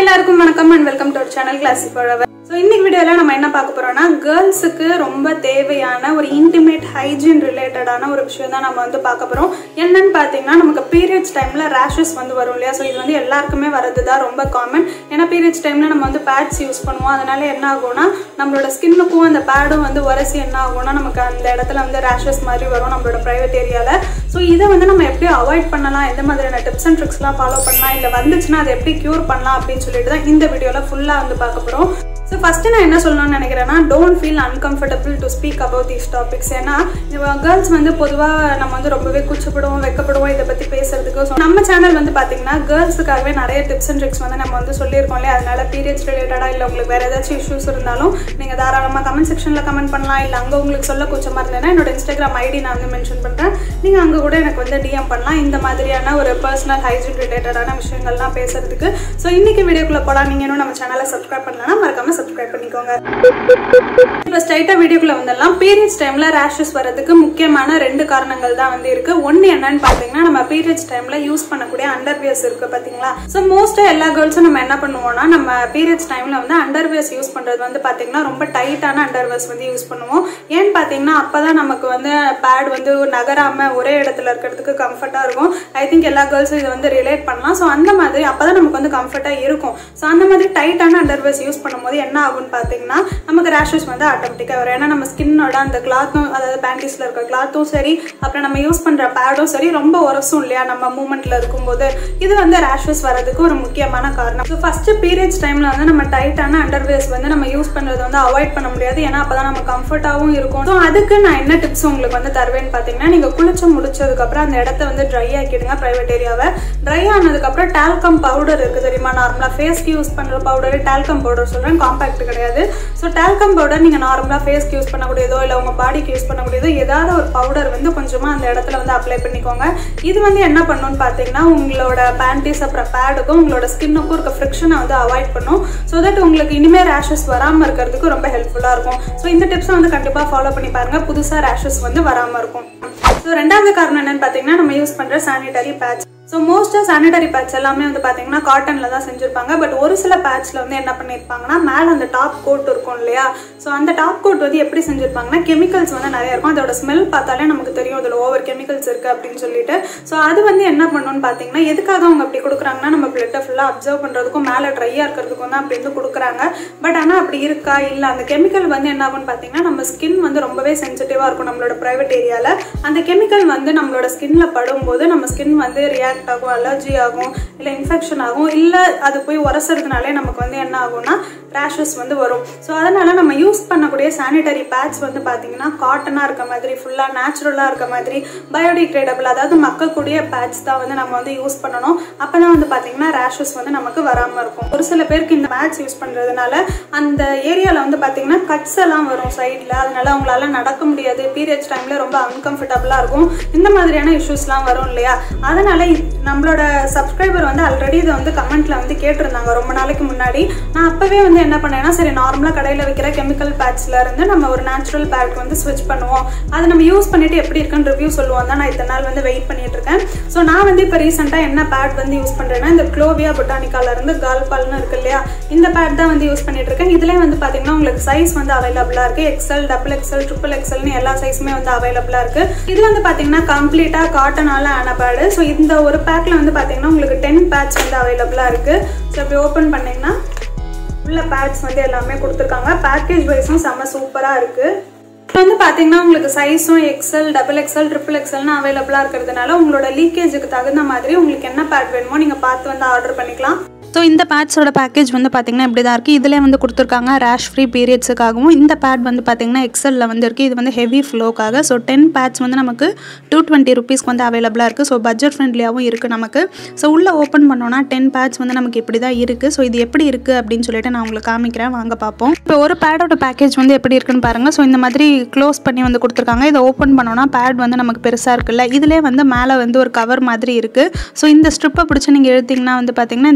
எல்லாருக்கும் வணக்கம் and welcome to channel classic பழவர் ஸோ இன்னைக்கு வீடியோவில் நம்ம என்ன பார்க்க போறோம்னா கேர்ள்ஸுக்கு ரொம்ப தேவையான ஒரு இன்டிமேட் ஹைஜீன் ரிலேட்டடான ஒரு விஷயம் தான் நம்ம வந்து பார்க்க போறோம் என்னன்னு பார்த்தீங்கன்னா நமக்கு பீரியட்ஸ் டைம்ல ரேஷஸ் வந்து வரும் இல்லையா ஸோ இது வந்து எல்லாருக்குமே வரது தான் ரொம்ப காமன் ஏன்னா பீரியட்ஸ் டைம்ல நம்ம வந்து பேட்ஸ் யூஸ் பண்ணுவோம் அதனால என்ன ஆகும்னா நம்மளோட ஸ்கின்னுக்கும் அந்த பேடும் வந்து உரசி என்ன ஆகும்னா நமக்கு அந்த இடத்துல வந்து ரேஷஸ் மாதிரி வரும் நம்மளோட ப்ரைவேட் ஏரியாவில் ஸோ இதை வந்து நம்ம எப்படி அவாய்ட் பண்ணலாம் எந்த மாதிரியான டிப்ஸ் அண்ட் ட்ரிக்ஸ்லாம் ஃபாலோ பண்ணலாம் இல்லை வந்துச்சுன்னா அதை எப்படி க்யூர் பண்ணலாம் அப்படின்னு சொல்லிட்டு தான் இந்த வீடியோவில் ஃபுல்லாக வந்து பார்க்க போகிறோம் ஸோ ஃபஸ்ட்டு நான் என்ன சொல்லணும்னு நினைக்கிறேன்னா don't feel uncomfortable to speak about these topics ஏன்னா கேர்ள்ஸ் வந்து பொதுவாக நம்ம வந்து ரொம்பவே கூச்சப்படுவோம் வெக்கப்படுவோம் இதை பற்றி பேசுறதுக்கு ஸோ நம்ம சேனல் வந்து பார்த்தீங்கன்னா கேர்ள்ஸுக்காகவே நிறைய டிப்ஸ் அண்ட் ட்ரிக்ஸ் வந்து நம்ம வந்து சொல்லியிருக்கோம் இல்லையா அதனால பீரியட்ஸ் ரிலேட்டடாக இல்லை உங்களுக்கு வேறு ஏதாச்சும் இஷ்யூஸ் இருந்தாலும் நீங்கள் தாராளமாக கமெண்ட் செக்ஷனில் கமெண்ட் பண்ணலாம் இல்லை அங்கே உங்களுக்கு சொல்ல கூச்சமாக இருந்தேன்னா என்னோட இன்ஸ்டாகிராம் ஐடி நான் வந்து மென்ஷன் பண்ணுறேன் நீங்கள் அங்கே கூட எனக்கு வந்து டிஎம் பண்ணலாம் இந்த மாதிரியான ஒரு பர்சனல் ஹைஜீன் ரிலேட்டடான விஷயங்கள்லாம் பேசுறதுக்கு ஸோ இன்னைக்கு வீடியோக்குள்ளே போகலாம் நீங்கள் இன்னும் நம்ம சேனலை சப்ஸ்கிரைப் பண்ணலன்னா மறக்காம சப்ஸ்கிரைப் பண்ணிக்கோங்க இப்போ ஸ்ட்ரைட்டாக வீடியோக்குள்ள வந்துடலாம் பீரியட்ஸ் டைமில் ரேஷஸ் வரதுக்கு முக்கியமான ரெண்டு காரணங்கள் தான் வந்து இருக்கு ஒன்று என்னன்னு பார்த்தீங்கன்னா நம்ம பீரியட்ஸ் டைமில் யூஸ் பண்ணக்கூடிய அண்டர்வியர்ஸ் இருக்கு பார்த்தீங்களா ஸோ மோஸ்ட்டாக எல்லா கேர்ள்ஸும் நம்ம என்ன பண்ணுவோம்னா நம்ம பீரியட்ஸ் டைமில் வந்து அண்டர்வியர்ஸ் யூஸ் பண்ணுறது வந்து பார்த்தீங்கன்னா ரொம்ப டைட்டான அண்டர்வியர்ஸ் வந்து யூஸ் பண்ணுவோம் ஏன்னு பார்த்தீங்கன்னா அப்போ தான் நமக்கு வந்து பேட் வந்து நகராமல் ஒரே இடத்துல இருக்கிறதுக்கு கம்ஃபர்ட்டாக இருக்கும் ஐ திங்க் எல்லா கேர்ள்ஸும் இதை வந்து ரிலேட் பண்ணலாம் ஸோ அந்த மாதிரி அப்போ தான் நமக்கு வந்து கம்ஃபர்ட்டாக இருக்கும் ஸோ அந்த மாதிரி டைட்டான அண்டர்வேர்ஸ் யூஸ் பண்ணும்போது என்ன ஆகும்னு பார்த்தீங்கன்னா நமக்கு ரேஷஸ் வந்து ஆட்டோமேட்டிக்காக வரும் ஏன்னா நம்ம ஸ்கின்னோட அந்த கிளாத்தும் அதாவது பேண்டிஸில் இருக்க கிளாத்தும் சரி அப்புறம் நம்ம யூஸ் பண்ணுற பேடும் சரி ரொம்ப உரசும் இல்லையா நம்ம மூமெண்ட்டில் இருக்கும்போது இது வந்து ரேஷஸ் வரதுக்கு ஒரு முக்கியமான காரணம் ஸோ ஃபஸ்ட்டு பீரியட்ஸ் டைமில் வந்து நம்ம டைட்டான அண்டர்வேர்ஸ் வந்து நம்ம யூஸ் பண்ணுறது வந்து அவாய்ட் பண்ண முடியாது ஏன்னா அப்போ தான் நம்ம கம்ஃபர்ட்டாகவும் இருக்கும் ஸோ அதுக்கு நான் என்ன டிப்ஸ் உங்களுக்கு வந்து தருவேன்னு பார்த்தீங்கன்னா நீங்கள் குளிச்சு முடிச்சதுக்கப்புறம் அந்த இடத்த வந்து ட்ரை ஆக்கிடுங்க ப்ரைவேட் ஏரியாவை ட்ரை ஆனதுக்கப்புறம் டால்கம் பவுடர் இருக்குது தெரியுமா நார்மலாக ஃபேஸ்க்கு யூஸ் பண்ணுற பவுடர் டால்கம் பவுடர் சொல்கிறேன் காம்பேக்ட் கிடையாது ஸோ டால்கம் பவுடர் நீங்கள் நார்மலாக ஃபேஸ்க்கு யூஸ் பண்ணக்கூடியதோ இல்லை உங்கள் பாடிக்கு யூஸ் பண்ணக்கூடியதோ ஏதாவது ஒரு பவுடர் வந்து கொஞ்சமாக அந்த இடத்துல வந்து அப்ளை பண்ணிக்கோங்க இது வந்து என்ன பண்ணுன்னு பார்த்தீங்கன்னா உங்களோட பேண்டிஸ் அப்புறம் பேடுக்கும் உங்களோட ஸ்கின்னுக்கும் இருக்க ஃப்ரிக்ஷனை வந்து அவாய்ட் பண்ணும் ஸோ தட் உங்களுக்கு இனிமேல் ரேஷஸ் வராமல் இருக்கிறதுக்கு ரொம்ப ஹெல்ப்ஃபுல்லாக இருக்கும் ஸோ இந்த டிப்ஸை வந்து கண்டிப்பாக ஃபாலோ பண்ணி பாருங்கள் புதுசாக ரேஷஸ் வந்து வராமல் இருக்கும் ஸோ ரெண்டாவது காரணம் என்னன்னு பார்த்தீங்கன்னா நம்ம யூஸ் பண்ணுற சானிடரி பேட்ச் ஸோ மோஸ்ட்டாக சானிடரி பேட்ச் எல்லாமே வந்து பார்த்தீங்கன்னா காட்டனில் தான் செஞ்சுருப்பாங்க பட் ஒரு சில பேட்ச்சில் வந்து என்ன பண்ணியிருப்பாங்கன்னா மேலே அந்த டாப் கோட் இருக்கும் இல்லையா ஸோ அந்த டாப் கோட் வந்து எப்படி செஞ்சுருப்பாங்கன்னா கெமிக்கல்ஸ் வந்து நிறைய இருக்கும் அதோட ஸ்மெல் பார்த்தாலே நமக்கு தெரியும் அதில் ஓவர் கெமிக்கல்ஸ் இருக்குது அப்படின்னு சொல்லிட்டு ஸோ அது வந்து என்ன பண்ணணும்னு பார்த்தீங்கன்னா எதுக்காக அவங்க அப்படி கொடுக்குறாங்கன்னா நம்ம பிளட்டை ஃபுல்லாக அப்சர்வ் பண்ணுறதுக்கும் மேலே ட்ரையாக இருக்கிறதுக்கும் தான் அப்படி வந்து கொடுக்குறாங்க பட் ஆனால் அப்படி இருக்கா இல்லை அந்த கெமிக்கல் வந்து என்ன ஆகும்னு பார்த்தீங்கன்னா நம்ம ஸ்கின் வந்து ரொம்பவே சென்சிட்டிவாக இருக்கும் நம்மளோட ப்ரைவேட் ஏரியாவில் அந்த கெமிக்கல் வந்து நம்மளோட ஸ்கின்ல படும்போது நம்ம ஸ்கின் வந்து ரியாக்ட் ஆகும் அலர்ஜி ஆகும் இல்லை இன்ஃபெக்ஷன் ஆகும் இல்லை அது போய் உரசுறதுனாலே நமக்கு வந்து என்ன ஆகும்னா ரேஷஸ் வந்து வரும் ஸோ அதனால நம்ம யூஸ் பண்ணக்கூடிய சானிடரி பேட்ச் வந்து பார்த்தீங்கன்னா காட்டனாக இருக்க மாதிரி ஃபுல்லாக நேச்சுரலாக இருக்க மாதிரி பயோடிகிரேடபிள் அதாவது மக்கக்கூடிய பேட்ச் தான் வந்து நம்ம வந்து யூஸ் பண்ணணும் அப்போ தான் வந்து பார்த்தீங்கன்னா ரேஷஸ் வந்து நமக்கு வராமல் இருக்கும் ஒரு சில பேருக்கு இந்த பேட்ச் யூஸ் பண்ணுறதுனால அந்த ஏரியாவில் வந்து பார்த்தீங்கன்னா கட்ஸ் எல்லாம் வரும் சைடில் அதனால அவங்களால நடக்க முடியாது பீரியட்ஸ் டைமில் ரொம்ப அன்கம்ஃபர்டபுளாக இருக்கும் இந்த மாதிரியான இஷ்யூஸ்லாம் வரும் இல்லையா அதனால நம்மளோட சப்ஸ்கிரைபர் வந்து ஆல்ரெடி இதை வந்து கமெண்ட்ல வந்து கேட்டிருந்தாங்க ரொம்ப நாளைக்கு முன்னாடி நான் அப்பவே வந்து என்ன பண்ணேன்னா சரி நார்மலாக கடையில் விற்கிற கெமிக்கல் பேட்ச்ல இருந்து நம்ம ஒரு நேச்சுரல் பேக் வந்து ஸ்விட்ச் பண்ணுவோம் அதை நம்ம யூஸ் பண்ணிட்டு எப்படி இருக்குன்னு ரிவ்யூ சொல்லுவோம் தான் நான் இத்தனை நாள் வந்து வெயிட் பண்ணிட்டு இருக்கேன் ஸோ நான் வந்து இப்போ ரீசெண்டாக என்ன பேட் வந்து யூஸ் பண்ணுறேன்னா இந்த க்ளோவியா பொட்டானிக்கால இருந்து கால்பால்னு இருக்கு இல்லையா இந்த பேட் தான் வந்து யூஸ் பண்ணிட்டு இருக்கேன் இதுலேயே வந்து பார்த்தீங்கன்னா உங்களுக்கு சைஸ் வந்து அவைலபிளாக இருக்கு எக்ஸல் டபுள் எக்ஸல் ட்ரிபிள் எக்ஸல்னு எல்லா சைஸுமே வந்து அவைலபிளாக இருக்கு இது வந்து பார்த்தீங்கன்னா கம்ப்ளீட்டாக காட்டனால ஆன பேடு ஸோ இந்த ஒரு பேக்கில் வந்து பார்த்தீங்கன்னா உங்களுக்கு டென் பேட்ச் வந்து அவைலபிளாக இருக்கு ஸோ இப்படி ஓப்பன் பண்ணீங்கன்னா உள்ள பேட்ச் வந்து எல்லாமே கொடுத்துருக்காங்க பேக்கேஜ் வைஸும் செம்ம சூப்பராக இருக்குது இப்போ வந்து பார்த்தீங்கன்னா உங்களுக்கு சைஸும் எக்ஸல் டபுள் எக்ஸல் ட்ரிபிள் எக்ஸல்னு அவைலபிளாக இருக்கிறதுனால உங்களோட லீக்கேஜுக்கு தகுந்த மாதிரி உங்களுக்கு என்ன பேட் வேணுமோ நீங்கள் பார்த்து வந்து ஆர்டர் பண்ணிக்கலாம் ஸோ இந்த பேட்ஸோட பேக்கேஜ் வந்து பார்த்திங்கன்னா இப்படி தான் இருக்குது இதில் வந்து கொடுத்துருக்காங்க ரேஷ் ஃப்ரீ பீரியட்ஸுக்காகவும் இந்த பேட் வந்து பார்த்திங்கன்னா எக்ஸலில் வந்து இருக்குது இது வந்து ஹெவி ஃப்ளோக்காக ஸோ டென் பேட்ஸ் வந்து நமக்கு டூ டுவெண்ட்டி ருபீஸ்க்கு வந்து அவைலபிளாக இருக்குது ஸோ பட்ஜெட் ஃப்ரெண்ட்லியாகவும் இருக்குது நமக்கு ஸோ உள்ளே ஓப்பன் பண்ணோன்னா டென் பேட்ஸ் வந்து நமக்கு இப்படி தான் இருக்குது ஸோ இது எப்படி இருக்குது அப்படின்னு சொல்லிட்டு நான் உங்களுக்கு காமிக்கிறேன் வாங்க பார்ப்போம் இப்போ ஒரு பேடோட பேக்கேஜ் வந்து எப்படி இருக்குன்னு பாருங்கள் ஸோ இந்த மாதிரி க்ளோஸ் பண்ணி வந்து கொடுத்துருக்காங்க இதை ஓப்பன் பண்ணோன்னா பேட் வந்து நமக்கு பெருசாக இருக்குல்ல இதிலே வந்து மேலே வந்து ஒரு கவர் மாதிரி இருக்குது ஸோ இந்த ஸ்ட்ரிப்பை பிடிச்சி நீங்கள் எழுத்திங்கன்னா வந்து பார்த்திங்கன்னா இந்த பேக்கேஜ்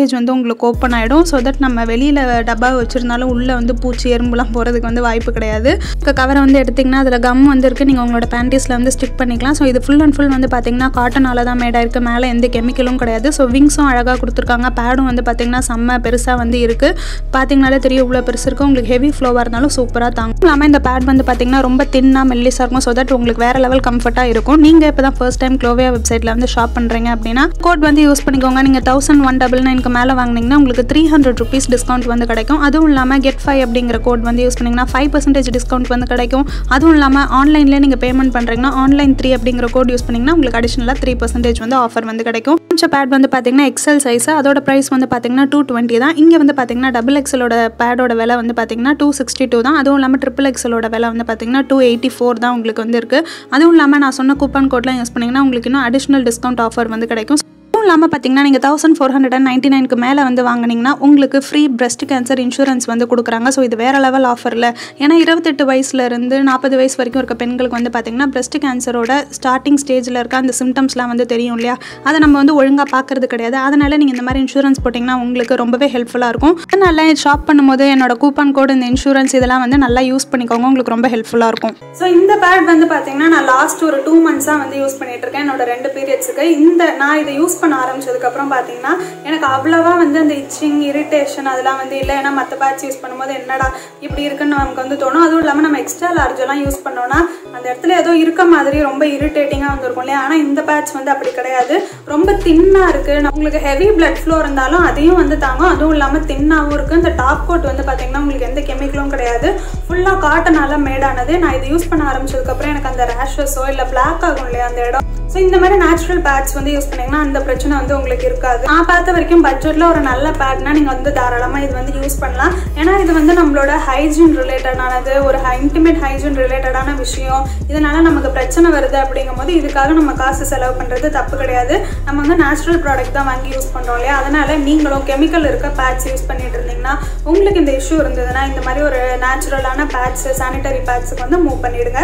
பர்சன்டேஜ் வந்து உங்களுக்கு ஓப்பன் ஆகிடும் ஸோ தட் நம்ம வெளியில் டப்பா வச்சுருந்தாலும் உள்ளே வந்து பூச்சி எறும்புலாம் போகிறதுக்கு வந்து வாய்ப்பு கிடையாது இப்போ கவரை வந்து எடுத்திங்கன்னா அதில் கம் வந்து இருக்குது நீங்கள் உங்களோட பேண்டீஸில் வந்து ஸ்டிக் பண்ணிக்கலாம் ஸோ இது ஃபுல் அண்ட் ஃபுல் வந்து பார்த்தீங்கன்னா காட்டனால தான் மேடாக இருக்குது மேலே எந்த கெமிக்கலும் கிடையாது ஸோ விங்ஸும் அழகாக கொடுத்துருக்காங்க பேடும் வந்து பார்த்தீங்கன்னா செம்ம பெருசாக வந்து இருக்குது பார்த்தீங்கனாலே தெரியும் இவ்வளோ பெருசு இருக்கும் உங்களுக்கு ஹெவி ஃப்ளோவாக இருந்தாலும் சூப்பராக தாங்கும் இல்லாமல் இந்த பேட் வந்து பார்த்தீங்கன்னா ரொம்ப தின்னாக மெல்லிஸாக இருக்கும் ஸோ தட் உங்களுக்கு வேறு லெவல் கம்ஃபர்ட்டாக இருக்கும் நீங்கள் இப்போ தான் ஃபர்ஸ்ட் டைம் க்ளோவியா வெப்சைட்டில் வந்து ஷாப் பண்ணுறீங்க அப்படின்னா கோட் வந்து யூஸ் பண்ணிக்கோங்க நீங்கள் தௌசண்ட் ஒன் டபுள் நைனுக்கு மேலே வாங்கினீங்கன்னா உங்களுக்கு த்ரீ ஹண்ட்ரட் ருபீஸ் டிஸ்கவுண்ட் வந்து கிடைக்கும் அதுவும் இல்லாமல் கெட் ஃபைவ் அப்படிங்கிற கோட் வந்து யூஸ் பண்ணிங்கன்னா ஃபைவ் பர்சன்டேஜ் டிஸ்கவுண்ட் வந்து கிடைக்கும் அதுவும் இல்லாமல் ஆன்லைன்லேயே நீங்கள் பேமெண்ட் பண்ணுறீங்கன்னா ஆன்லைன் த்ரீ அப்படிங்கிற கோட் யூஸ் பண்ணிங்கன்னா உங்களுக்கு அடிஷனலாக த்ரீ பர்சன்டேஜ் வந்து ஆஃபர் வந்து கிடைக்கும் கொஞ்சம் பேட் வந்து பார்த்தீங்கன்னா எக்ஸல் சைஸ் அதோட ப்ரைஸ் வந்து பார்த்தீங்கன்னா டூ டுவெண்ட்டி தான் இங்கே வந்து பார்த்தீங்கன்னா டபுள் எக்ஸலோட பேடோட விலை வந்து பார்த்தீங்கன்னா டூ சிக்ஸ்டி டூ தான் அதுவும் இல்லாமல் ட்ரிபிள் எக்ஸலோட விலை வந்து பார்த்தீங்கன்னா டூ எயிட்டி ஃபோர் தான் உங்களுக்கு வந்து இருக்குது அதுவும் இல்லாமல் நான் சொன்ன கூப்பன் கோட்லாம் யூஸ் பண்ணிங்கன்னா உங்களுக்கு இன்னும் அடிஷனல் டிஸ்கவுண்ட் ஆஃபர் வந்து கிடைக்கும் அதுவும் இல்லாமல் பார்த்தீங்கன்னா நீங்கள் thousand four hundred and ninety நைனுக்கு மேலே வந்து வாங்கினீங்கன்னா உங்களுக்கு ஃப்ரீ பிரஸ்ட் கேன்சர் இன்சூரன்ஸ் வந்து கொடுக்குறாங்க ஸோ இது வேறு லெவல் ஆஃபரில் ஏன்னா இருபத்தெட்டு வயசுலேருந்து நாற்பது வயசு வரைக்கும் இருக்க பெண்களுக்கு வந்து பார்த்திங்கன்னா பிரஸ்ட் கேன்சரோட ஸ்டார்டிங் ஸ்டேஜில் இருக்க அந்த சிம்டம்ஸ்லாம் வந்து தெரியும் இல்லையா அதை நம்ம வந்து ஒழுங்காக பார்க்கறது கிடையாது அதனால் நீங்கள் இந்த மாதிரி இன்சூரன்ஸ் போட்டிங்கன்னா உங்களுக்கு ரொம்பவே ஹெல்ப்ஃபுல்லாக இருக்கும் அதனால் ஷாப் பண்ணும்போது என்னோட கூப்பன் கோடு இந்த இன்சூரன்ஸ் இதெல்லாம் வந்து நல்லா யூஸ் பண்ணிக்கோங்க உங்களுக்கு ரொம்ப ஹெல்ப்ஃபுல்லாக இருக்கும் ஸோ இந்த பேட் வந்து பார்த்தீங்கன்னா நான் லாஸ்ட் ஒரு டூ மந்த்ஸாக வந்து யூஸ் பண்ணிட்டு இருக்கேன் என்னோட ரெண்டு பீரியட்ஸுக்கு இந்த நான் இதை யூஸ் பண்ண ஆரம்பிச்சதுக்கப்புறம் பார்த்தீங்கன்னா எனக்கு அவ்வளவா வந்து அந்த இச்சிங் இரிட்டேஷன் அதெல்லாம் வந்து இல்லை ஏன்னா மற்ற பேட்ச் யூஸ் பண்ணும்போது என்னடா இப்படி இருக்குன்னு நமக்கு வந்து தோணும் அதுவும் இல்லாமல் நம்ம எக்ஸ்ட்ரா லார்ஜ் எல்லாம் யூஸ் பண்ணோம்னா அந்த இடத்துல ஏதோ இருக்க மாதிரி ரொம்ப இரிட்டேட்டிங்காக வந்துருக்கும் இல்லையா ஆனால் இந்த பேட்ச் வந்து அப்படி கிடையாது ரொம்ப தின்னாக இருக்குது உங்களுக்கு ஹெவி பிளட் ஃப்ளோ இருந்தாலும் அதையும் வந்து தாங்கும் அதுவும் இல்லாமல் தின்னாகவும் இருக்குது இந்த டாப் கோட் வந்து பார்த்தீங்கன்னா உங்களுக்கு எந்த கெமிக்கலும் கிடையாது ஃபுல்லாக காட்டனால மேடானது நான் இது யூஸ் பண்ண ஆரம்பிச்சதுக்கப்புறம் எனக்கு அந்த ரேஷஸோ இல்லை பிளாக் ஆகும் இல்லையா அந்த இடம் ஸோ இந்த மாதிரி நேச்சுரல் பேட்ஸ் வந்து யூஸ் பண்ணீங்கன்னா அந்த பிரச்சனை வந்து உங்களுக்கு இருக்காது நான் பார்த்த வரைக்கும் பட்ஜெட்டில் ஒரு நல்ல பேட்னா நீங்கள் வந்து தாராளமாக இது வந்து யூஸ் பண்ணலாம் ஏன்னா இது வந்து நம்மளோட ஹைஜீன் ரிலேட்டடானது ஒரு இன்டிமேட் ஹைஜீன் ரிலேட்டடான விஷயம் இதனால நமக்கு பிரச்சனை வருது அப்படிங்கும் போது இதுக்காக நம்ம காசு செலவு பண்ணுறது தப்பு கிடையாது நம்ம வந்து நேச்சுரல் ப்ராடக்ட் தான் வாங்கி யூஸ் பண்ணுறோம் இல்லையா அதனால நீங்களும் கெமிக்கல் இருக்க பேட்ஸ் யூஸ் பண்ணிட்டு இருந்தீங்கன்னா உங்களுக்கு இந்த இஷ்யூ இருந்ததுன்னா இந்த மாதிரி ஒரு நேச்சுரலான பேட்ஸ் சானிட்டரி பேட்ஸுக்கு வந்து மூவ் பண்ணிடுங்க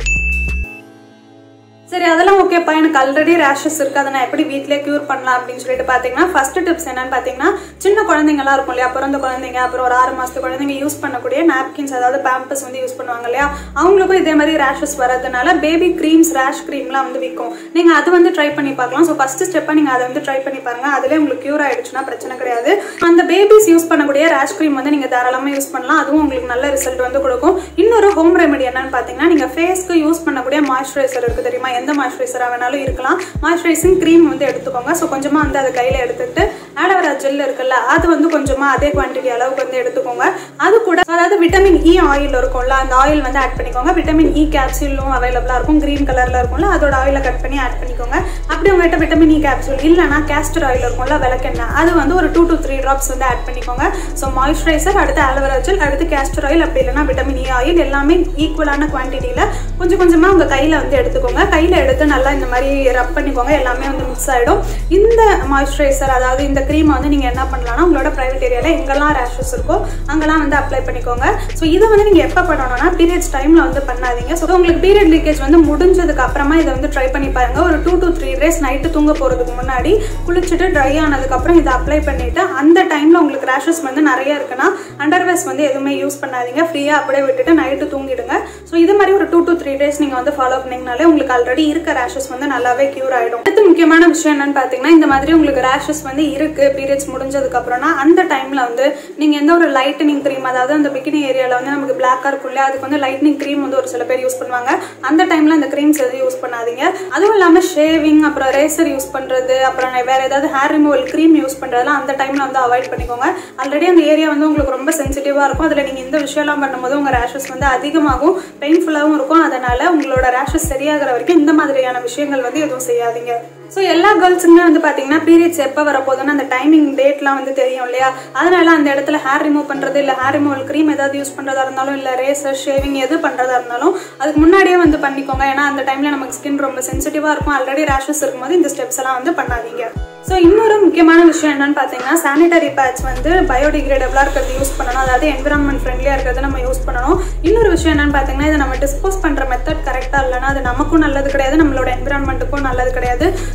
சரி அதெல்லாம் ஓகேப்பா எனக்கு ஆல்ரெடி ரேஷஸ் இருக்கு அதை நான் எப்படி வீட்டிலே க்யூர் பண்ணலாம் அப்படின்னு சொல்லிட்டு பார்த்தீங்கன்னா ஃபர்ஸ்ட் டிப்ஸ் என்னன்னு பார்த்தீங்கன்னா சின்ன குழந்தைங்கலாம் இருக்கும் இல்லையா பிறந்த குழந்தைங்க அப்புறம் ஒரு ஆறு மாசத்து குழந்தைங்க யூஸ் பண்ணக்கூடிய நாப்கின்ஸ் அதாவது பேம்பஸ் வந்து யூஸ் பண்ணுவாங்க இல்லையா அவங்களுக்கும் இதே மாதிரி ரேஷஸ் வரதுனால பேபி க்ரீம்ஸ் ரேஷ் க்ரீம்லாம் வந்து விற்கும் நீங்கள் அது வந்து ட்ரை பண்ணி பார்க்கலாம் ஸோ ஃபர்ஸ்ட் ஸ்டெப்பாக நீங்கள் அதை வந்து ட்ரை பண்ணி பாருங்க அதிலே உங்களுக்கு க்யூர் ஆயிடுச்சுன்னா பிரச்சனை கிடையாது அந்த பேபிஸ் யூஸ் பண்ணக்கூடிய ரேஷ் க்ரீம் வந்து நீங்கள் தாராளமாக யூஸ் பண்ணலாம் அதுவும் உங்களுக்கு நல்ல ரிசல்ட் வந்து கொடுக்கும் இன்னொரு ஹோம் ரெமெடி என்னன்னு பார்த்தீங்கன்னா நீங்கள் ஃபேஸ்க்கு யூஸ் பண்ணக்கூடிய மாய்ஸ்சரைசர் இருக்குது தெரியுமா எந்த மாய்ஸ்சரைசராக வேணாலும் இருக்கலாம் மாய்ஸ்சரைசிங் க்ரீம் வந்து எடுத்துக்கோங்க ஸோ கொஞ்சமாக வந்து அதை கையில் எடுத்துக்கிட்டு ஆலோவேரா ஜெல் இருக்குல்ல அது வந்து கொஞ்சமாக அதே குவான்டிட்டி அளவுக்கு வந்து எடுத்துக்கோங்க அது கூட அதாவது விட்டமின் இ ஆயில் இருக்கும்ல அந்த ஆயில் வந்து ஆட் பண்ணிக்கோங்க விட்டமின் இ கேப்சூலும் அவைலபிளாக இருக்கும் க்ரீன் கலரில் இருக்கும்ல அதோட ஆயிலை கட் பண்ணி ஆட் பண்ணிக்கோங்க அப்படி உங்கள்கிட்ட விட்டமின் இ கேப்சூல் இல்லைனா கேஸ்டர் ஆயில் இருக்கும்ல விளக்கெண்ணெய் அது வந்து ஒரு டூ டு த்ரீ ட்ராப்ஸ் வந்து ஆட் பண்ணிக்கோங்க ஸோ மாய்ஸ்சரைசர் அடுத்து ஆலோவேரா ஜெல் அடுத்து கேஸ்டர் ஆயில் அப்படி இல்லைனா விட்டமின் இ ஆயில் எல்லாமே ஈக்குவலான குவான்டிட்டியில் கொஞ்சம் கொஞ்சமாக உங்கள் கையில் வந்து எடுத்துக்கோங்க கையில் எடுத்து நல்லா இந்த மாதிரி ரப் பண்ணிக்கோங்க எல்லாமே வந்து மிக்ஸ் ஆகிடும் இந்த மாய்ஸ்சரைசர் அதாவது இந்த க்ரீமை வந்து நீங்கள் என்ன பண்ணலாம்னா உங்களோட ப்ரைவேட் ஏரியாவில் எங்கெல்லாம் ரேஷஸ் இருக்கோ அங்கெல்லாம் வந்து அப்ளை பண்ணிக்கோங்க ஸோ இதை வந்து நீங்கள் எப்போ பண்ணணும்னா பீரியட்ஸ் டைமில் வந்து பண்ணாதீங்க ஸோ உங்களுக்கு பீரியட் லீக்கேஜ் வந்து முடிஞ்சதுக்கு அப்புறமா இதை வந்து ட்ரை பண்ணி பாருங்க ஒரு two to three days night தூங்க போகிறதுக்கு முன்னாடி குளிச்சுட்டு ட்ரை ஆனதுக்கப்புறம் இதை அப்ளை பண்ணிவிட்டு அந்த டைமில் உங்களுக்கு ரேஷஸ் வந்து நிறைய இருக்குன்னா அண்டர்வேஸ் வந்து எதுவுமே யூஸ் பண்ணாதீங்க ஃப்ரீயாக அப்படியே விட்டுட்டு நைட்டு தூங்கிடுங்க ஸோ இது மாதிரி ஒரு டூ டு த்ரீ டேஸ் நீங்கள் வந்து ஃபாலோ பண்ணிங்கனாலே உங்களுக்கு ஆல்ரெடி இருக்க ரேஷஸ் வந்து நல்லாவே க்யூர் ஆகிடும் அடுத்து முக்கியமான விஷயம் என்னன்னு பார்த்தீங்கன்னா இந்த மாதிரி உங்களுக்கு ரேஷஸ் வந்து இருக்கு பீரியட்ஸ் முடிஞ்சதுக்கு அப்புறம்னா அந்த டைம்ல வந்து நீங்க எந்த ஒரு லைட்டனிங் க்ரீம் அதாவது அந்த பிகினி ஏரியால வந்து நமக்கு பிளாக்கா இருக்கும் இல்லையா அதுக்கு வந்து லைட்னிங் க்ரீம் வந்து ஒரு சில பேர் யூஸ் பண்ணுவாங்க அந்த டைம்ல அந்த க்ரீம்ஸ் எதுவும் யூஸ் பண்ணாதீங்க அதுவும் இல்லாம ஷேவிங் அப்புறம் ரேசர் யூஸ் பண்றது அப்புறம் வேற ஏதாவது ஹேர் ரிமூவல் க்ரீம் யூஸ் பண்றதெல்லாம் அந்த டைம்ல வந்து அவாய்ட் பண்ணிக்கோங்க ஆல்ரெடி அந்த ஏரியா வந்து உங்களுக்கு ரொம்ப சென்சிட்டிவா இருக்கும் அதுல நீங்க இந்த விஷயம்லாம் பண்ணும்போது உங்க ரேஷஸ் வந்து அதிகமாகும் பெயின்ஃபுல்லாகவும் இருக்கும் அதனால உங்களோட ரேஷஸ் சரியாகிற வரைக்கும் இந்த மாதிரியான விஷயங்கள் வந்து எதுவும் செய்யாதீங்க ஸோ எல்லா கேர்ள்ஸுமே வந்து பார்த்தீங்கன்னா பீரியட்ஸ் எப்போ வரப்போகுதுன்னு அந்த டைமிங் டேட்லாம் வந்து தெரியும் இல்லையா அதனால அந்த இடத்துல ஹேர் ரிமூவ் பண்ணுறது இல்லை ஹேர் ரிமூவல் க்ரீம் ஏதாவது யூஸ் பண்ணுறதா இருந்தாலும் இல்லை ரேசர் ஷேவிங் எது பண்ணுறதா இருந்தாலும் அதுக்கு முன்னாடியே வந்து பண்ணிக்கோங்க ஏன்னா அந்த டைமில் நமக்கு ஸ்கின் ரொம்ப சென்சிட்டிவாக இருக்கும் ஆல்ரெடி ரேஷஸ் இருக்கும்போது இந்த ஸ்டெப்ஸ் எல்லாம் வந்து பண்ணாதீங்க ஸோ இன்னொரு முக்கியமான விஷயம் என்னன்னு பார்த்தீங்கன்னா சானிடரி பேட்ச் வந்து பயோடிகிரேடபிளாக இருக்கிறது யூஸ் பண்ணணும் அதாவது என்விரான்மெண்ட் ஃப்ரெண்ட்லியாக இருக்கிறது நம்ம யூஸ் பண்ணணும் இன்னொரு விஷயம் என்னன்னு பார்த்தீங்கன்னா இதை நம்ம டிஸ்போஸ் பண்ணுற மெத்தட் கரெக்டாக இல்லைன்னா அது நமக்கும் நல்லது கிடையாது நம்மளோட என்விரான்மெண்ட்டுக்கும் நல்லது கிடையாது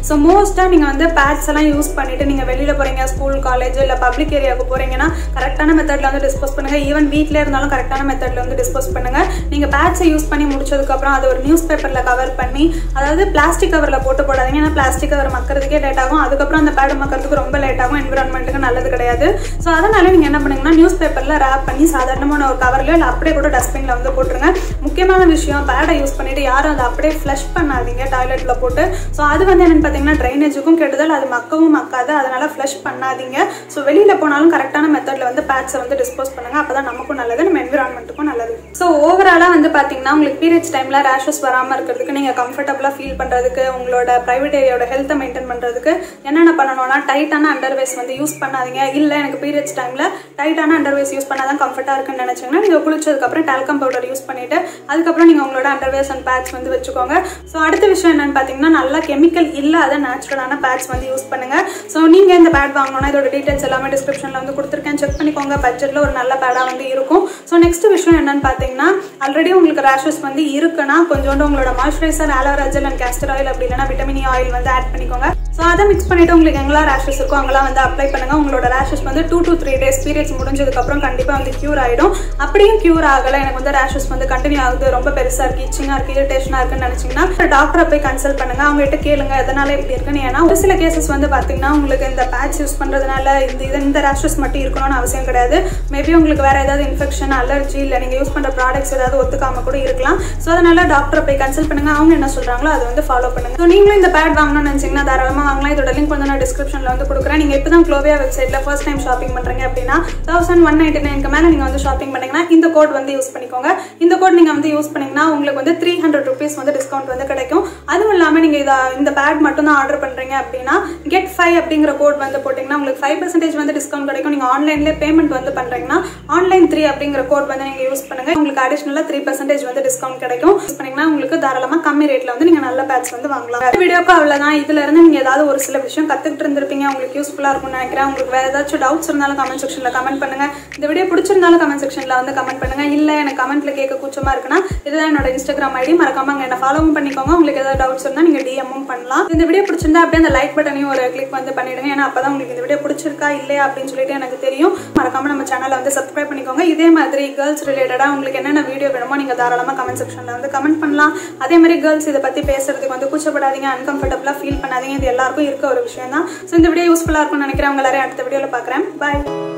ஸோ மோஸ்ட்டாக நீங்கள் வந்து பேட்ஸ் எல்லாம் யூஸ் பண்ணிட்டு நீங்கள் வெளியில் போகிறீங்க ஸ்கூல் காலேஜ் இல்லை பப்ளிக் ஏரியாவுக்கு போகிறீங்கன்னா கரெக்டான மெத்தடில் வந்து டிஸ்போஸ் பண்ணுங்கள் ஈவன் வீட்டிலே இருந்தாலும் கரெக்டான மெத்தடில் வந்து டிஸ்போஸ் பண்ணுங்கள் நீங்கள் பேட்ஸை யூஸ் பண்ணி முடிச்சதுக்கப்புறம் அதை ஒரு நியூஸ் பேப்பரில் கவர் பண்ணி அதாவது பிளாஸ்டிக் கவரில் போட்டு போடாதீங்க ஏன்னா பிளாஸ்டிக் கவர் மக்கறதுக்கே லேட் ஆகும் அதுக்கப்புறம் அந்த பேட் மக்கறதுக்கு ரொம்ப லேட் ஆகும் என்விரான்மெண்ட்டுக்கு நல்லது கிடையாது ஸோ அதனால நீங்கள் என்ன பண்ணுங்கன்னா நியூஸ் பேப்பரில் ரேப் பண்ணி சாதாரணமான ஒரு கவர்லையோ இல்லை அப்படியே கூட டஸ்ட்பினில் வந்து போட்டுருங்க முக்கியமான விஷயம் பேடை யூஸ் பண்ணிட்டு யாரும் அதை அப்படியே ஃப்ளஷ் பண்ணாதீங்க டாய்லெட்டில் போட்டு ஸோ அது வந்து என்னென்னு பார்த்தீங்கன்னா ட்ரைனேஜுக்கும் கெடுதல் அது மக்கவும் மக்காது அதனால ஃப்ளஷ் பண்ணாதீங்க ஸோ வெளியில் போனாலும் கரெக்டான மெத்தடில் வந்து பேட்ஸை வந்து டிஸ்போஸ் பண்ணுங்க அப்போ தான் நமக்கும் நல்லது நம்ம என்விரான்மெண்ட்டுக்கும் நல்லது ஸோ ஓவராலாக வந்து பார்த்தீங்கன்னா உங்களுக்கு பீரியட்ஸ் டைமில் ரேஷஸ் வராமல் இருக்கிறதுக்கு நீங்கள் கம்ஃபர்டபுளாக ஃபீல் பண்ணுறதுக்கு உங்களோட ப்ரைவேட் ஏரியாவோட ஹெல்த்தை மெயின்டைன் பண்ணுறதுக்கு என்னென்ன பண்ணணும்னா டைட்டான அண்டர்வேஸ் வந்து யூஸ் பண்ணாதீங்க இல்லை எனக்கு பீரியட்ஸ் டைமில் டைட்டான அண்டர்வேஸ் யூஸ் பண்ணால் தான் கம்ஃபர்ட்டாக இருக்குன்னு நினச்சிங்கன்னா நீங்கள் குளிச்சதுக்கப்புறம் டால்கம் பவுடர் யூஸ் பண்ணிவிட்டு அதுக்கப்புறம் நீங்கள் உங்களோட அண்டர்வேஸ் அண்ட் பேட்ச் வந்து வச்சுக்கோங்க ஸோ அடுத்த விஷயம் என்னன்னு பார்த்தீங்கன்னா நல்லா கெமிக்கல் இல்லாத நேச்சுரலான பேட்ச் வந்து யூஸ் பண்ணுங்கள் ஸோ நீங்கள் இந்த பேட் வாங்கணும்னா இதோட டீட்டெயில்ஸ் எல்லாமே டிஸ்கிரிப்ஷனில் வந்து கொடுத்துருக்கேன் செக் பண்ணிக்கோங்க பட்ஜெட்டில் ஒரு நல்ல பேடாக வந்து இருக்கும் ஸோ நெக்ஸ்ட் விஷயம் என்னன்னு பார்த்தீங்கன்னா ஆல்ரெடி உங்களுக்கு ரேஷஸ் வந்து இருக்குன்னா கொஞ்சோண்டு உங்களோட moisturiser aloe vera gel and castor oil அப்படி இல்லைனா விட்டமின் ஆயில் வந்து ஆட் பண்ணிக்கோங்க ஸோ அதை மிக்ஸ் பண்ணிட்டு உங்களுக்கு எங்கெல்லாம் ரேஷஸ் இருக்கோ அங்கெல்லாம் வந்து அப்ளை பண்ணுங்க உங்களோட ரேஷஸ் வந்து two to three days periods முடிஞ்சதுக்கப்புறம் கண்டிப்பாக வந்து க்யூர் ஆகிடும் அப்படியும் க்யூர் ஆகலை எனக்கு வந்து ரேஷஸ் வந்து கண்டினியூ ஆகுது ரொம்ப பெருசாக இருக்குது இச்சிங்காக இருக்குது இரிட்டேஷனாக இருக்குன்னு நினச்சிங்கன்னா டாக்டரை போய் கன்சல்ட் பண்ணுங்க அவங்க கிட்ட கேளுங்க எதனால இப்படி இருக்குன்னு ஏன்னா ஒரு சில கேசஸ் வந்து பார்த்தீங்கன்னா உங்களுக்கு இந்த பேட்ச் யூஸ் பண்ணுறதுனால இந்த இது இந்த ரேஷஸ் மட்டும் இருக்கணும்னு அவசியம் கிடையாது மேபி உங்களுக்கு வேற ஏதாவது இன்ஃபெக்ஷன் அலர்ஜி இல்லை நீங்கள் யூஸ் பண்ணுற ப்ராடக்ட்ஸ் ஏதாவது ஒத்துக்காம கூட இருக்கலாம் ஸோ அதனால டாக்டரை போய் கன்சல்ட் பண்ணுங்க அவங்க என்ன சொல்றாங்களோ அதை வந்து ஃபாலோ பண்ணுங்க ஸோ நீங்களும் இந்த பேட் வாங்கணும்னு நினச்சிங்கன்னா தாராளமாக வாங்கலாம் இதோட லிங்க் வந்து நான் டிஸ்கிரிப்ஷனில் வந்து கொடுக்குறேன் நீங்கள் இப்போ தான் க்ளோவியா வெப்சைட்டில் ஃபர்ஸ்ட் டைம் ஷாப்பிங் பண்ணுறீங்க அப்படின்னா தௌசண்ட் ஒன் நைன்டி நைனுக்கு மேலே நீங்கள் வந்து ஷாப்பிங் பண்ணீங்கன்னா இந்த கோட் வந்து யூஸ் பண்ணிக்கோங்க இந்த கோட் நீங்கள் வந்து யூஸ் பண்ணீங்கன்னா உங்களுக்கு வந்து த்ரீ ஹண்ட்ரட் ருபீஸ் வந்து டிஸ்கவுண்ட் வந்து கிடைக்கும் அதுவும் இல்லாமல் நீங்கள் இதை இந்த பேட் மட்டும் தான் ஆர்டர் பண்ணுறீங்க அப்படின்னா கெட் ஃபைவ் அப்படிங்கிற கோட் வந்து போட்டிங்கன்னா உங்களுக்கு ஃபைவ் பர்சன்டேஜ் வந்து டிஸ்கவுண்ட் கிடைக்கும் நீங்கள் ஆன்லைன்லேயே பேமெண்ட் வந்து பண்ணுறீங்கன்னா ஆன்லைன் த்ரீ அப்படிங்கிற கோட் வந்து நீங்கள் யூஸ் பண்ணுங்க உங்களுக்கு அடிஷனலாக த்ரீ பர்சன்டேஜ் வந்து டிஸ்கவுண்ட் கிடைக்கும் யூஸ் பண்ணீங்கன்னா உங்களுக்கு தாராளமாக கம்மி ரேட்டில் வந்து நீங்கள் நல்ல பேட்ச் வந்து வாங்கலாம் இந்த வீடியோக்கு அவ்வளோதான் இதுல இருந்து நீங்கள் ஏதாவது ஒரு சில விஷயம் கற்றுக்கிட்டு இருந்திருப்பீங்க உங்களுக்கு யூஸ்ஃபுல்லாக இருக்கும்னு நினைக்கிறேன் உங்களுக்கு வேறு ஏதாச்சும் டவுட்ஸ் இருந்தாலும் கமெண்ட் செக்ஷனில் கமெண்ட் பண்ணுங்க இந்த வீடியோ பிடிச்சிருந்தாலும் கமெண்ட் செக்ஷனில் வந்து கமெண்ட் பண்ணுங்க இல்லை எனக்கு கமெண்ட்ல கேட்க கூச்சமாக இருக்குன்னா இதுதான் என்னோட இன்ஸ்டாகிராம் ஐடி மறக்காம அங்கே என்ன ஃபாலோவும் பண்ணிக்கோங்க உங்களுக்கு ஏதாவது டவுட்ஸ் இருந்தால் நீங்கள் டிஎம்மும் பண்ணலாம் இந்த வீடியோ பிடிச்சிருந்தா அப்படியே அந்த லைக் பட்டனையும் ஒரு கிளிக் வந்து பண்ணிடுங்க ஏன்னா அப்பதான் உங்களுக்கு இந்த வீடியோ பிடிச்சிருக்கா இல்லையா அப்படின்னு சொல்லிட்டு எனக்கு தெரியும் மறக்காம நம்ம சேனலை வந்து சப்ஸ்கிரைப் பண்ணிக்கோங்க இதே மாதிரி கேர்ள்ஸ் ரிலேட்டடாக உங்களுக்கு என்னென்ன வீடியோ வேணுமோ நீங்கள் தாராளமாக கமெண்ட் செக்ஷனில் வந்து கமெண்ட் பண்ணலாம் அதே மாதிரி கேர்ள்ஸ் இதை பற்றி பேசுறதுக்கு வந்து கூச்சப்படாதீங்க அன்கம்ஃபர்டபுளாக ஃபீல் பண்ணாதீங்க இது எல்லாருக்கும் இருக்க ஒரு விஷயம் தான் ஸோ இந்த வீடியோ யூஸ்ஃபுல்லாக இருக்கும்னு நினைக்கிறேன் உங்க எல்லாரையும் அடுத்த வீடியோவில் பார்க்குறேன் பாய்